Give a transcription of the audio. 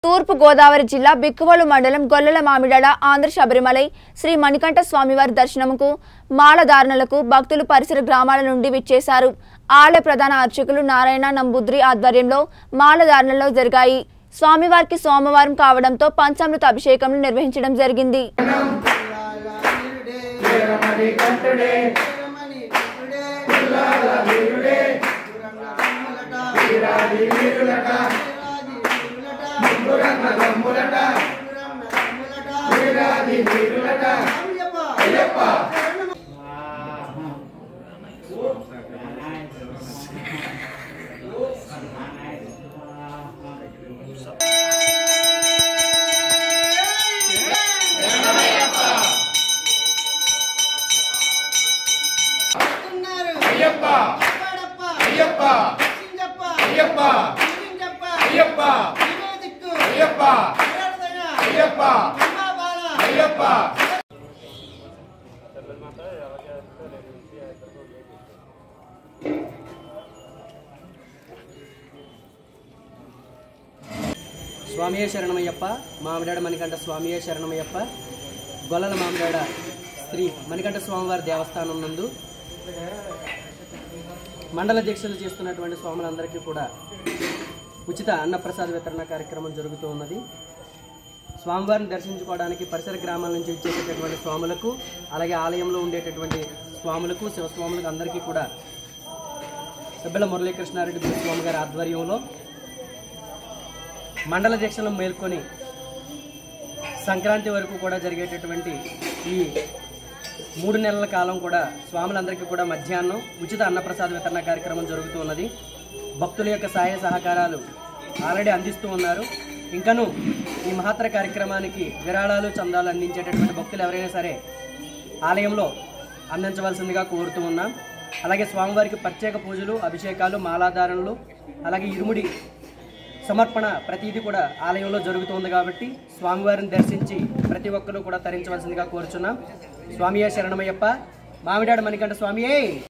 తూర్పు గోదావరి జిల్లా బిక్కువలు మండలం గొల్లల మామిడాడ ఆంధ్ర శబరిమలై శ్రీ మణికంఠ స్వామివారి దర్శనముకు మాలధారణలకు భక్తులు పరిసర గ్రామాల నుండి విచ్చేశారు ఆలయ ప్రధాన అర్చకులు నారాయణ నంబుద్రి ఆధ్వర్యంలో మాలధారణలో జరిగాయి స్వామివారికి సోమవారం కావడంతో పంచామృత అభిషేకంను నిర్వహించడం జరిగింది అయ్యప్ప అయ్యప్ప అయ్యప్ప అయ్యప్ప అయ్యప్ప అయ్యప్ప అయ్యప్ప స్వామియే శరణమయ్యప్ప మామిడాడ మణికంఠ స్వామియే శరణమయ్యప్ప గొల్లల మామిడాడ శ్రీ మణికంఠ స్వామివారి దేవస్థానం నందు మండల దీక్షలు చేస్తున్నటువంటి స్వాములందరికీ కూడా ఉచిత అన్నప్రసాద వితరణ కార్యక్రమం జరుగుతూ ఉన్నది స్వామివారిని దర్శించుకోవడానికి పరిసర గ్రామాల నుంచి వచ్చేటటువంటి స్వాములకు అలాగే ఆలయంలో ఉండేటటువంటి స్వాములకు శివస్వాములకు అందరికీ కూడా సభ్యుల మురళీకృష్ణారెడ్డి గురుస్వామి గారి ఆధ్వర్యంలో మండల దీక్షలను మేల్కొని సంక్రాంతి వరకు కూడా జరిగేటటువంటి ఈ మూడు నెలల కాలం కూడా స్వాములందరికీ కూడా మధ్యాహ్నం ఉచిత అన్నప్రసాద వితరణ కార్యక్రమం జరుగుతూ ఉన్నది భక్తుల యొక్క సహాయ సహకారాలు ఆల్రెడీ అందిస్తూ ఉన్నారు ఇంకను ఈ మహత్తర కార్యక్రమానికి విరాళాలు చందాలు అందించేటటువంటి భక్తులు ఎవరైనా సరే ఆలయంలో అందించవలసిందిగా కోరుతూ ఉన్నాం అలాగే స్వామివారికి ప్రత్యేక పూజలు అభిషేకాలు మాలాధారణలు అలాగే ఇరుముడి సమర్పణ ప్రతిదీ కూడా ఆలయంలో జరుగుతుంది కాబట్టి స్వామివారిని దర్శించి ప్రతి ఒక్కరూ కూడా తరించవలసిందిగా కోరుచున్నాం స్వామియే శరణమయ్యప్ప మామిడాడ మణికంఠ స్వామియే